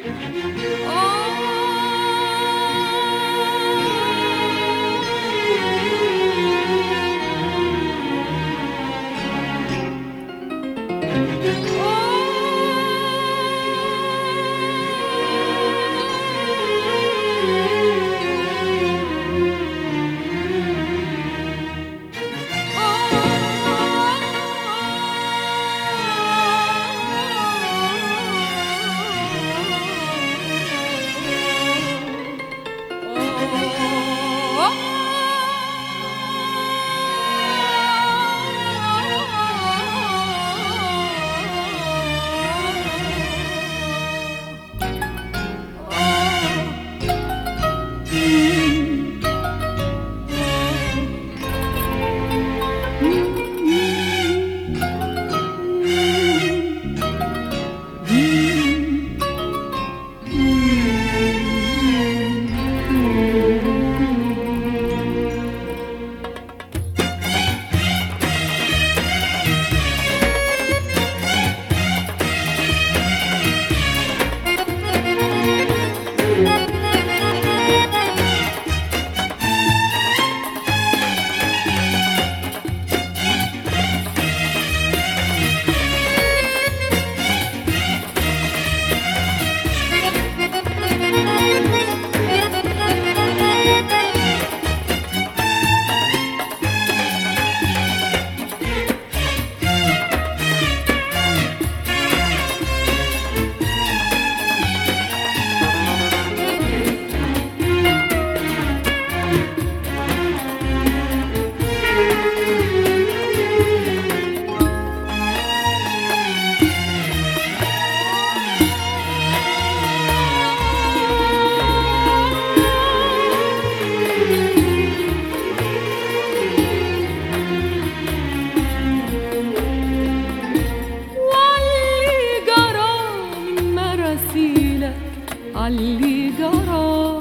عاللي جرى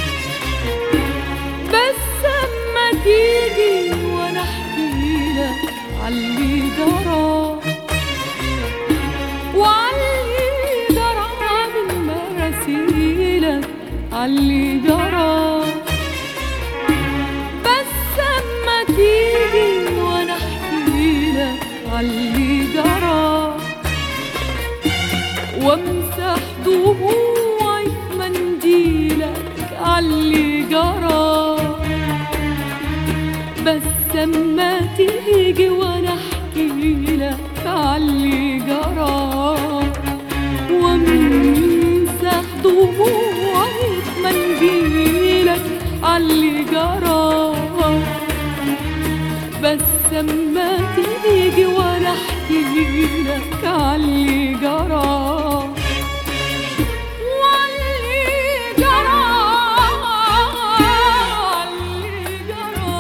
بس اما تيجي وانا احكي لك عاللي جرى وعاللي جرى من مراسيلك عاللي جرى بس اما تيجي وانا احكي لك عاللي جرى وامسح دموعي في منديلك عاللي جرى بس اما تيجي وانا احكي لك عاللي جرى وامسح دموعي في منديلك عاللي جرى بس اما تيجي وانا احكي لك عاللي جرى واللي جرى واللي جرى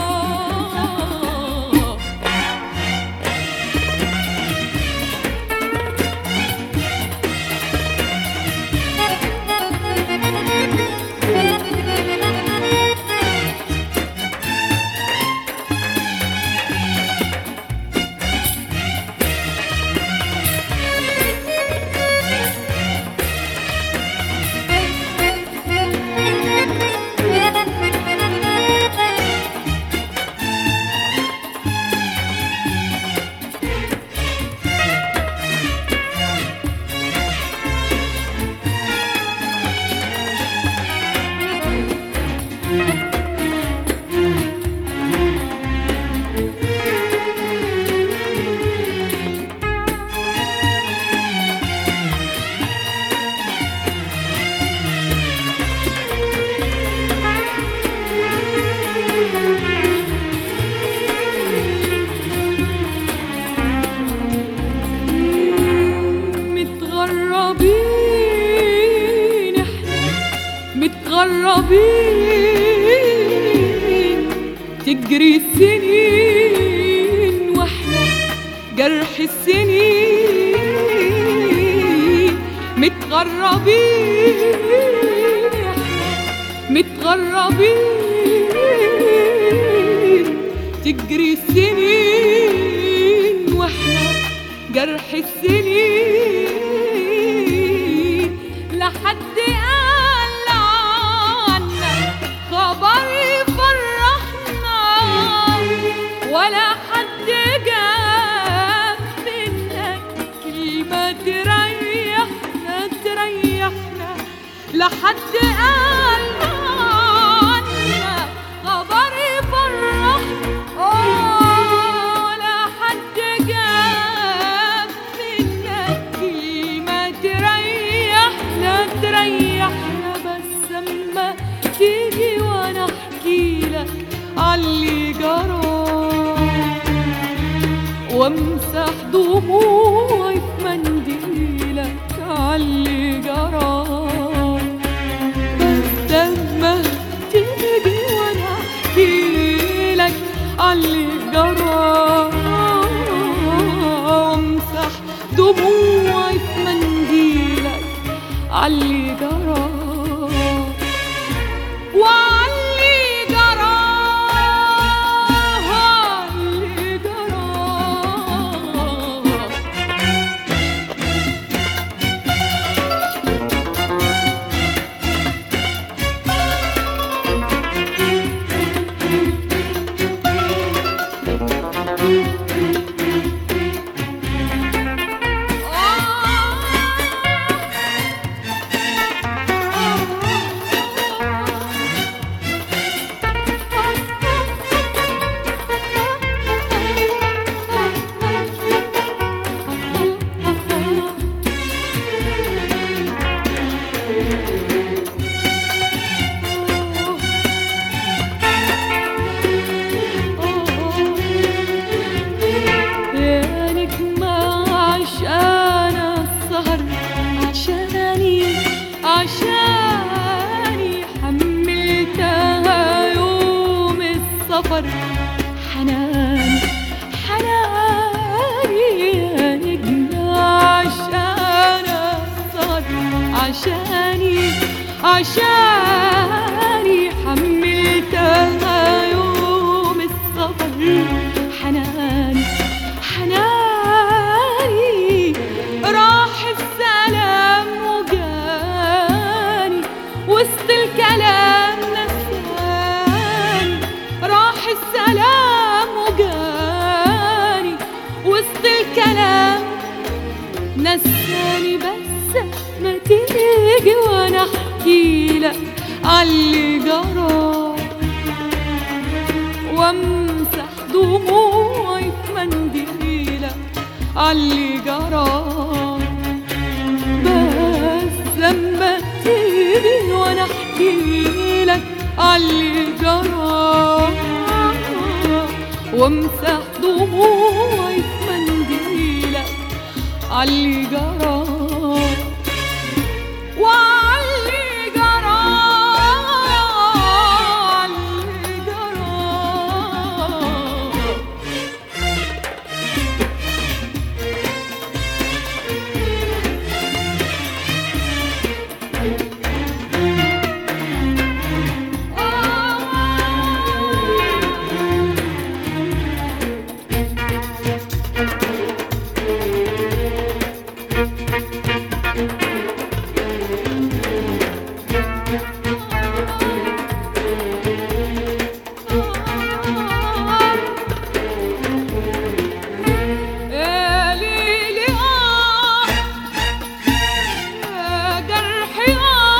متغربين احنا متغربين تجري السنين واحنا جرح السنين متغربين احنا متغربين تجري السنين واحنا جرح السنين لحد حد قال عنك خبر يفرحنا ولا حد جاب منك كلمة تريحنا تريحنا لحد قال عنك خبر يفرحنا ولا حد جاب منك كلمة تريحنا تريحنا بس اما تيجي وانا احكي لك عاللي جرى وامسح دموعي في منديلك عاللي جرى بس لما تيجي وانا احكي لك عاللي جرى وامسح دموعي في منديلك عاللي جرى وعلي جرى علي جرى يا نجمة عشان السهر عشاني عشاني حملتها يوم السفر حناني حناني يا نجمة عشان السهر عشاني عشاني حملتها يوم السفر حناني حناني راح السلام وجاني وسط الكلام نساني راح السلام وجاني وسط الكلام نساني بس ما تيجي وانا احكي لك عاللي جرى وامسح دموعي في منديلك عاللي جرى بس لما تيجي وانا احكي لك عاللي جرى وامسح دموعي في منديلك عاللي جرى وعلي جرى علي جرى يا ليلي آه يا جرحي آه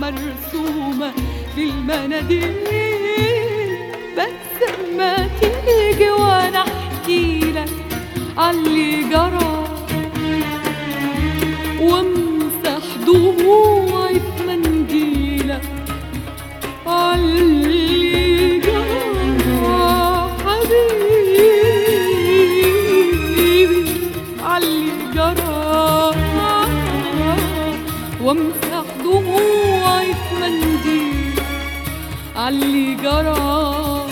مرسومة في المناديل بس ما تيجي وانا احكي لك عاللي جرى وامسح دموعي في منديلك عاللي جرى حبيبي عاللي جرى وامسح دموعي في منديل عاللي جرى